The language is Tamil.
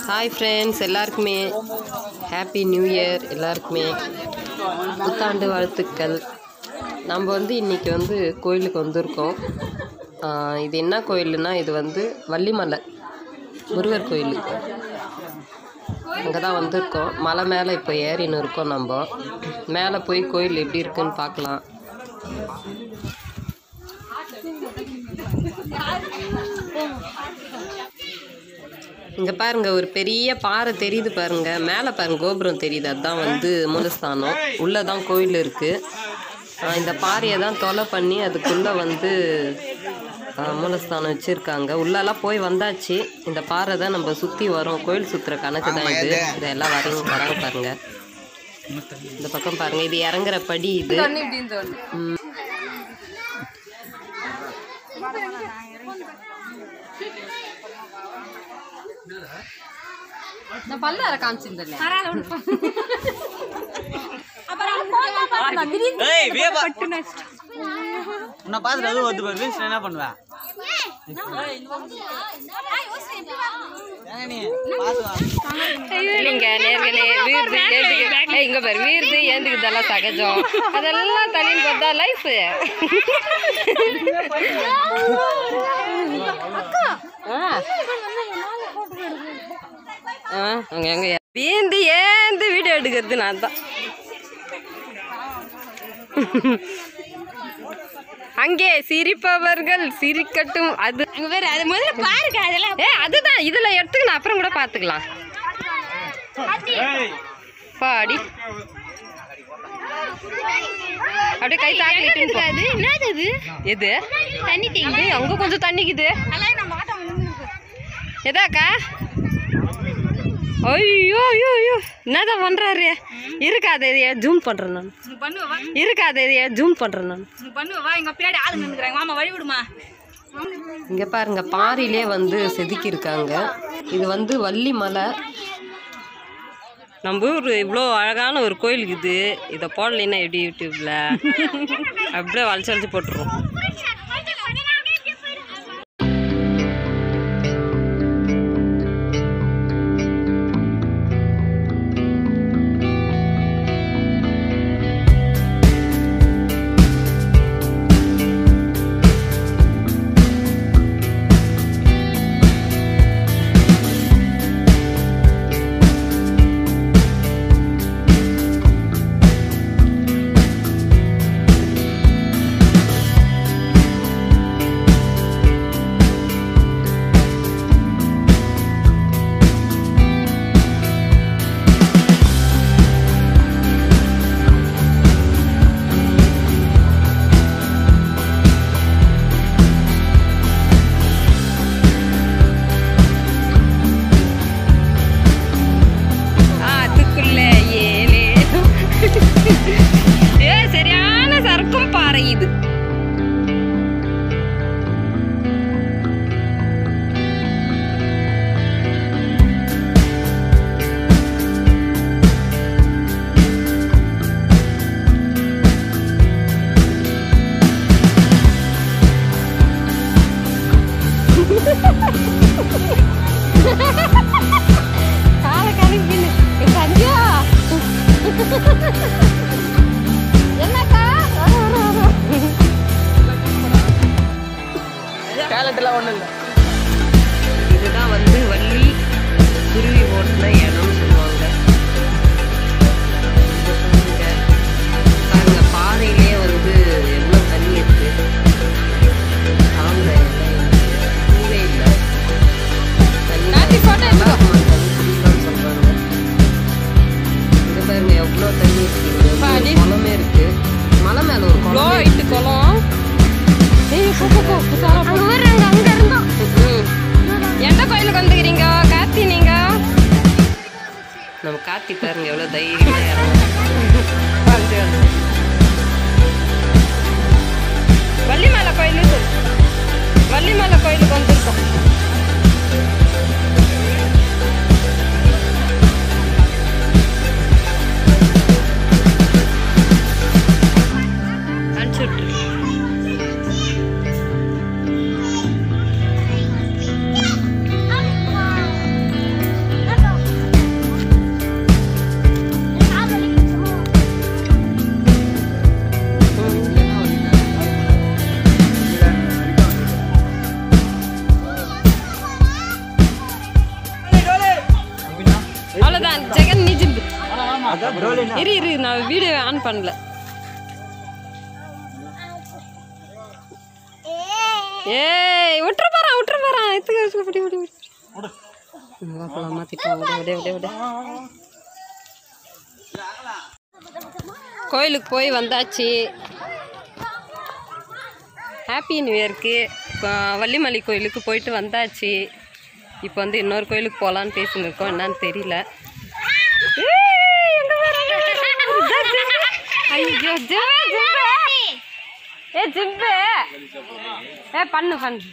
ஹாய் ஃப்ரெண்ட்ஸ் எல்லாருக்குமே ஹாப்பி நியூ இயர் எல்லாருக்குமே புத்தாண்டு வாழ்த்துக்கள் நம்ம வந்து இன்றைக்கி வந்து கோயிலுக்கு வந்திருக்கோம் ஆஹ் இது என்ன கோயிலுனா இது வந்து வள்ளிமலை முருகர் கோயில் அங்கே தான் வந்திருக்கோம் மலை மேலே இப்போ ஏறின்னு இருக்கோம் நம்ம மேலே போய் கோயில் எப்படி இருக்குன்னு பார்க்கலாம் இங்கே பாருங்க ஒரு பெரிய பாறை தெரியுது பாருங்க மேலே பாருங்க கோபுரம் தெரியுது அதுதான் வந்து மூலஸ்தானம் உள்ளே தான் கோயில் இருக்குது இந்த பாறையை தான் தொலை பண்ணி அதுக்குள்ளே வந்து ஆஹ், மூலஸ்தானம் வச்சுருக்காங்க உள்ளெல்லாம் போய் வந்தாச்சு இந்த பாறை தான் நம்ம சுற்றி வரோம் கோயில் சுற்றுற கணக்கு தான் இது இதெல்லாம் வரையும் வராங்க பாருங்க இந்த பக்கம் பாருங்க இது இறங்குற படி இது ம். நான் பல்லார காமிச்சிருந்தேன் ஏய் வேபா உன்னை பார்த்துட்டு அதுவும் வந்து பாரு வீழ்ச்சி என்ன பண்ணுவேன் ஏங்க நீ பார்த்து வா. இல்லைங்க நேர்களே வீர்து ஏந்துக்கு ஏய், இங்க பாரு வீர்து ஏந்துக்குதெல்லாம் சகஜம் அதெல்லாம் தனின்னு பார்த்தா லைஃப் அங்க எங்க வீந்து ஏந்து வீடியோ எடுக்கிறது நான் தான் அங்கே சிரிப்பவர்கள் சிரிக்கட்டும் அது அங்க வேற அது முதல்ல பாருங்க அதெல்லாம் ஏ அதுதான் இதுல எடுத்துக்கலாம் அப்புறம் கூட பாத்துக்கலாம் பாடி அப்படியே கை தாக்கிட்டு அது என்னது அது எது தண்ணி தேங்கி ஏய், அங்க கொஞ்சம் தண்ணிக்குது அதெல்லாம் நம்ம ஆட்டம் எதாக்கா ஐயோ ஐயோ ஐயோ என்னதான் பண்றாரு இருக்காது இதைய ஜூம் பண்றேன் நான் பண்ணுவா இருக்காது இதைய ஜூம் பண்றேன் நான் பண்ணுவா எங்க பின்னாடி ஆளு நின்னுக்குறாங்க மாமா வழி விடுமா இங்க பாருங்க பாறையிலே வந்து செதுக்கி இருக்காங்க இது வந்து வள்ளி மலை நம்ம ஊர் இவ்வளோ அழகான ஒரு கோயில் இது இதை போடலைன்னா எப்படி யூடியூப்ல அப்படியே வளைச்சு வளைச்சு போட்டுருவோம் ஆத்துக்குள்ள ஏலே ஏ சரியான சரக்கும் பாறை இது காலை கணக்கின்னு சந்தியா என்னக்கா டேலண்ட்லாம் ஒன்றும் இல்லை இதுதான் வந்து வள்ளி குருவி ஓட்டின இடம்னு சொல்லுவாங்க இங்க பாருங்க பாறையிலே வந்து எவ்வளோ தண்ணி இருக்கு ஆம்பளை பூவே இல்லை தண்ணி நல்லா இருக்குமா தண்ணி குடிக்கலாம்னு சொல்றாங்க இங்க பாருங்க எவ்வளோ தண்ணி இருக்கு இங்க வந்து ஒரு குளமே இருக்கு மலை மேல ஒரு குளம் இட்டு குளம் ஏய் போ போ போ புசாரா போ வர்றாங்க அங்க இருந்தோம் ம். எந்த கோயிலுக்கு வந்துக்கிறீங்க கார்த்தி நீங்க நம்ம கார்த்தி பாருங்க எவ்வளவு தைரியமா இறங்குறோம். வள்ளிமலை கோயிலு சொல்லு. வள்ளிமலை கோயிலுக்கு வந்திருக்கோம் அனுப்பிச்சு விட்டுரு. இரு இரு நான் வீடியோ ஆன் பண்ணல ஏய் விட்டுற போறான் விட்டுற போறான் எத்துக்க வச்சுக்க பிடி பிடி பிடி வா போலாம் மாத்திட்டோம் விட விட விட விட கோயிலுக்கு போய் வந்தாச்சு ஹாப்பி நியூ இயர்க்கு இப்போ வள்ளிமலை கோயிலுக்கு போயிட்டு வந்தாச்சு இப்போ வந்து இன்னொரு கோயிலுக்கு போகலான்னு பேசின்னு இருக்கோம் என்னன்னு தெரியல ஏய், எங்க வராங்க? இதா ஜிம்பு. ஐயோ ஜிம்பு ஜிம்பு ஏ ஜிம்பு ஏ பண்ணு பண்ணு